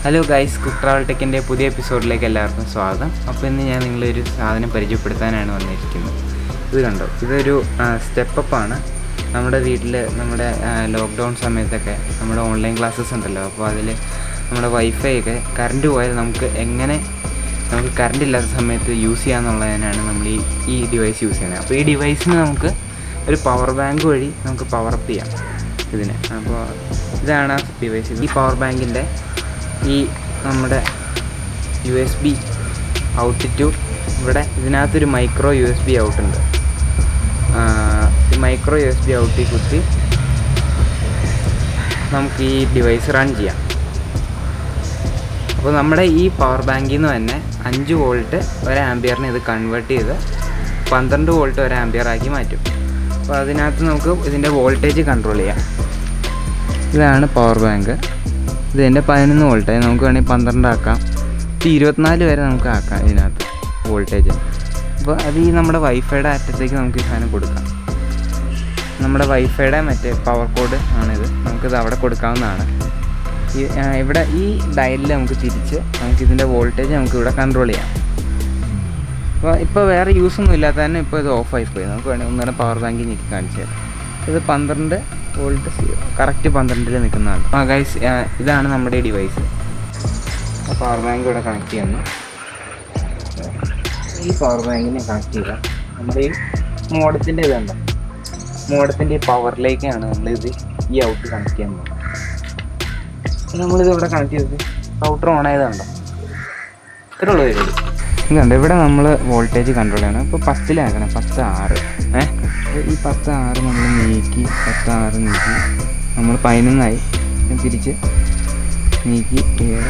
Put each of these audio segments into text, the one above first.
hello guys cook travel ടെക്കിൻ്റെ പുതിയ എപ്പിസോഡിലേക്ക് എല്ലാവർക്കും സ്വാഗതം അപ്പോൾ ഇന്ന് ഞാൻ നിങ്ങളൊരു സാധനം പരിചയപ്പെടുത്താനാണ് വന്നിരിക്കുന്നത് ഇത് കണ്ടോ ഇതൊരു സ്റ്റെപ്പപ്പാണ് നമ്മുടെ വീട്ടിൽ നമ്മുടെ ലോക്ക്ഡൗൺ സമയത്തൊക്കെ നമ്മുടെ ഓൺലൈൻ ക്ലാസ്സസ് ഉണ്ടല്ലോ അപ്പോൾ അതിൽ നമ്മുടെ വൈഫൈ ഒക്കെ കറണ്ട് പോയാൽ നമുക്ക് എങ്ങനെ നമുക്ക് കറണ്ട് ഇല്ലാത്ത സമയത്ത് യൂസ് ചെയ്യാന്നുള്ളതിനാണ് നമ്മൾ ഈ ഈ ഡിവൈസ് യൂസ് ചെയ്യുന്നത് അപ്പോൾ ഈ ഡിവൈസിന് നമുക്ക് ഒരു പവർ ബാങ്ക് വഴി നമുക്ക് പവർ അപ്പ് ചെയ്യാം ഇതിന് അപ്പോൾ ഇതാണ് ഡിവൈസ് ഈ പവർ ബാങ്കിൻ്റെ ഈ നമ്മുടെ U S B out two ഇവിടെ ഇതിനകത്തൊരു micro U S B out ഉണ്ട് ഈ മൈക്രോ യു എസ് ബി ഔട്ടിൽ കുത്തി നമുക്ക് ഈ ഡിവൈസ് റൺ ചെയ്യാം അപ്പോൾ നമ്മുടെ ഈ പവർ ബാങ്കിൽ നിന്ന് തന്നെ അഞ്ച് വോൾട്ട് ഒരു ആംബിയറിന് ഇത് കൺവേർട്ട് ചെയ്ത് പന്ത്രണ്ട് വോൾട്ട് ഒരു ആംബിയർ ആക്കി മാറ്റും അപ്പോൾ അതിനകത്ത് നമുക്ക് ഇതിൻ്റെ വോൾട്ടേജ് കൺട്രോൾ ചെയ്യാം ഇതാണ് പവർ ബാങ്ക് ഇത് എൻ്റെ പതിനൊന്ന് വോൾട്ട് നമുക്ക് വേണമെങ്കിൽ പന്ത്രണ്ട് ആക്കാം ഇത് ഇരുപത്തിനാല് വരെ നമുക്ക് ആക്കാം ഇതിനകത്ത് വോൾട്ടേജ് അപ്പോൾ അത് ഈ നമ്മുടെ വൈഫൈയുടെ അറ്റത്തേക്ക് നമുക്ക് ഈ സാധനം കൊടുക്കാം നമ്മുടെ വൈഫൈയുടെ മറ്റേ പവർ കോഡ് ആണിത് നമുക്കിത് അവിടെ കൊടുക്കാവുന്നതാണ് ഈ ആ, ഇവിടെ ഈ ഡയലിൽ നമുക്ക് തിരിച്ച് നമുക്ക് ഇതിൻ്റെ വോൾട്ടേജ് നമുക്ക് ഇവിടെ കൺട്രോൾ ചെയ്യാം അപ്പോൾ ഇപ്പോൾ വേറെ യൂസ് ഒന്നും ഇല്ലാത്ത തന്നെ ഇപ്പോൾ ഇത് ഓഫായി പോയി നമുക്ക് വേണമെങ്കിൽ ഒന്നുകൂടെ പവർ ബാങ്കിൽ ഞെക്കി കാണിച്ചു തരാം ഇത് പന്ത്രണ്ട് വോൾട്ട് കറക്റ്റ് പന്ത്രണ്ടിൽ നിൽക്കുന്നതാണ് ആ ഗൈസ് ഇതാണ് നമ്മുടെ ഡിവൈസ് പവർ ബാങ്ക് ഇവിടെ കണക്ട് ചെയ്യുന്നു ഈ പവർ ബാങ്കിനെ കണക്ട് ചെയ്താൽ നമ്മുടെ ഈ മോഡത്തിൻ്റെ ഇതുണ്ട് മോഡത്തിൻ്റെ ഈ പവറിലേക്കാണ് നമ്മളിത് ഈ ഔട്ട് കണക്ട് ചെയ്യാൻ പോകുന്നത് അപ്പോൾ നമ്മളിത് ഇവിടെ കണക്ട് ചെയ്തത് ഔട്ടർ ഓൺ ആയതുണ്ടോ ഇത്രേ ഉള്ളൂ പരിപാടി ഇതുണ്ട് ഇവിടെ നമ്മൾ വോൾട്ടേജ് കൺട്രോൾ ചെയ്യണം ഇപ്പോൾ പത്തിലാക്കണം പത്ത് ആറ് ഏഹ് ഈ പത്ത് ആറ് നമ്മൾ നീക്കി പത്ത് ആറ് നീക്കി നമ്മൾ പതിനൊന്നായി ഞാൻ തിരിച്ച് നീക്കി ഏഴ്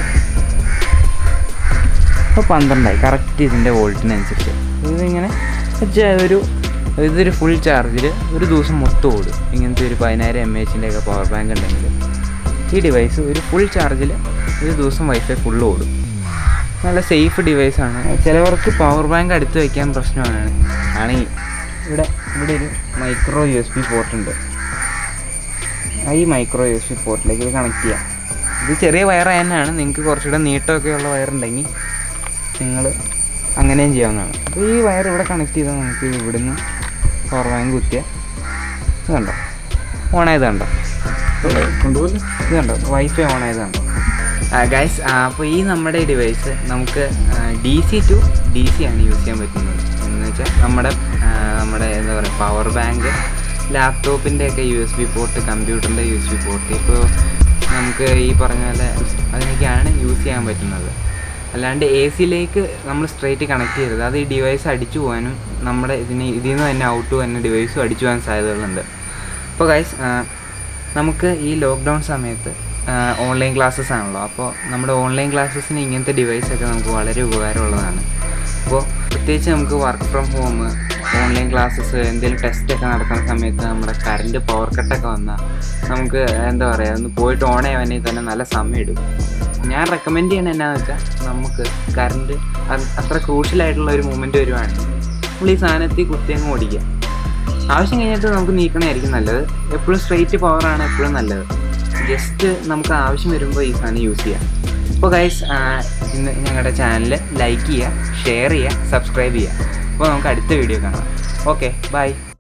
ഇപ്പോൾ പന്ത്രണ്ടായി കറക്റ്റ് ഇതിൻ്റെ വോൾട്ടിനനുസരിച്ച് ഇതിങ്ങനെ വെച്ചാൽ ഒരു ഇതൊരു ഫുൾ ചാർജിൽ ഒരു ദിവസം മൊത്തം ഓടും ഇങ്ങനത്തെ ഒരു പതിനായിരം എം എച്ചിൻ്റെ ഒക്കെ പവർ ബാങ്ക് ഉണ്ടെങ്കിൽ ഈ ഡിവൈസ് ഒരു ഫുൾ ചാർജിൽ ഒരു ദിവസം വൈഫൈ ഫുള്ള് ഓടും നല്ല സേഫ് ഡിവൈസാണ് ചിലവർക്ക് പവർ ബാങ്ക് അടുത്ത് വയ്ക്കാൻ പ്രശ്നമാണ് ആണെങ്കിൽ ഇവിടെ ഇവിടെ ഒരു micro U S B port ഉണ്ട് ആ ഈ മൈക്രോ യു എസ് ബി പോർട്ടിലേക്ക് ഇത് കണക്ട് ചെയ്യാം ഇത് ചെറിയ വയർ തന്നെയാണ് നിങ്ങൾക്ക് കുറച്ചുകൂടെ നീട്ടമൊക്കെ ഉള്ള വയറുണ്ടെങ്കിൽ നിങ്ങൾ അങ്ങനെയും ചെയ്യാവുന്നതാണ് അപ്പോൾ ഈ വയർ ഇവിടെ കണക്ട് ചെയ്താൽ നമുക്ക് ഇവിടുന്ന് പവർ ബാങ്ക് കുത്തിയാൽ ഇത് കണ്ടോ ഓൺ ആയത് കണ്ടോ ഇത് കണ്ടോ വൈഫൈ ഓൺ ആയത് കണ്ടോ ഗൈസ് അപ്പോൾ ഈ നമ്മുടെ ഡിവൈസ് നമുക്ക് D C to D C ആണ് യൂസ് ചെയ്യാൻ പറ്റുന്നത് എന്ന് വെച്ചാൽ നമ്മുടെ ആ, നമ്മുടെ എന്താ പറയുക പവർ ബാങ്ക് ലാപ്ടോപ്പിൻ്റെ ഒക്കെ യു എസ് ബി പോർട്ട് കമ്പ്യൂട്ടറിൻ്റെ യു എസ് ബി പോർട്ട് ഇപ്പോൾ നമുക്ക് ഈ പറഞ്ഞ പോലെ അതിനൊക്കെയാണ് യൂസ് ചെയ്യാൻ പറ്റുന്നത് അല്ലാണ്ട് എ സിയിലേക്ക് നമ്മൾ സ്ട്രൈറ്റ് കണക്ട് ചെയ്യരുത് അത് ഈ ഡിവൈസ് അടിച്ചു പോകാനും നമ്മുടെ ഇതിന് ഇതിൽ നിന്ന് തന്നെ ഔട്ട് തന്നെ ഡിവൈസും അടിച്ചു പോകാൻ സാധ്യതകളുണ്ട് അപ്പോൾ ഗൈസ് നമുക്ക് ഈ ലോക്ക്ഡൗൺ സമയത്ത് ഓൺലൈൻ ക്ലാസ്സസ് ആണല്ലോ അപ്പോൾ നമ്മുടെ ഓൺലൈൻ ക്ലാസ്സസിന് ഇങ്ങനത്തെ ഡിവൈസൊക്കെ നമുക്ക് വളരെ ഉപകാരമുള്ളതാണ് അപ്പോൾ പ്രത്യേകിച്ച് നമുക്ക് work from home online classes എന്തെങ്കിലും ടെസ്റ്റൊക്കെ നടക്കുന്ന സമയത്ത് നമ്മുടെ കറണ്ട് പവർ കട്ടൊക്കെ വന്നാൽ നമുക്ക് എന്താ പറയുക ഒന്ന് പോയിട്ട് ഓൺ ചെയ്യാൻ തന്നെ നല്ല സമയം എടുക്കും ഞാൻ റെക്കമെൻഡ് ചെയ്യുന്നത് എന്നാന്ന് വെച്ചാൽ നമുക്ക് കറണ്ട് അത്ര ക്രൂഷ്യലായിട്ടുള്ള ഒരു മൂമെൻറ്റ് വരുവാണെങ്കിൽ നമ്മൾ ഈ സാധനത്തിൽ കുത്തി അങ്ങ് ഓടിക്കുക ആവശ്യം കഴിഞ്ഞിട്ട് നമുക്ക് നീക്കണമായിരിക്കും നല്ലത് എപ്പോഴും സ്ട്രെയിറ്റ് പവറാണ് എപ്പോഴും നല്ലത് ജസ്റ്റ് നമുക്ക് ആവശ്യം വരുമ്പോൾ ഈ സാധനം യൂസ് ചെയ്യാം അപ്പോൾ ഗൈസ് ഇന്ന് ഞങ്ങളുടെ ചാനൽ ലൈക്ക് ചെയ്യുക ഷെയർ ചെയ്യുക സബ്സ്ക്രൈബ് ചെയ്യുക അപ്പോൾ നമുക്ക് അടുത്ത വീഡിയോ കാണാം ഓക്കെ ബൈ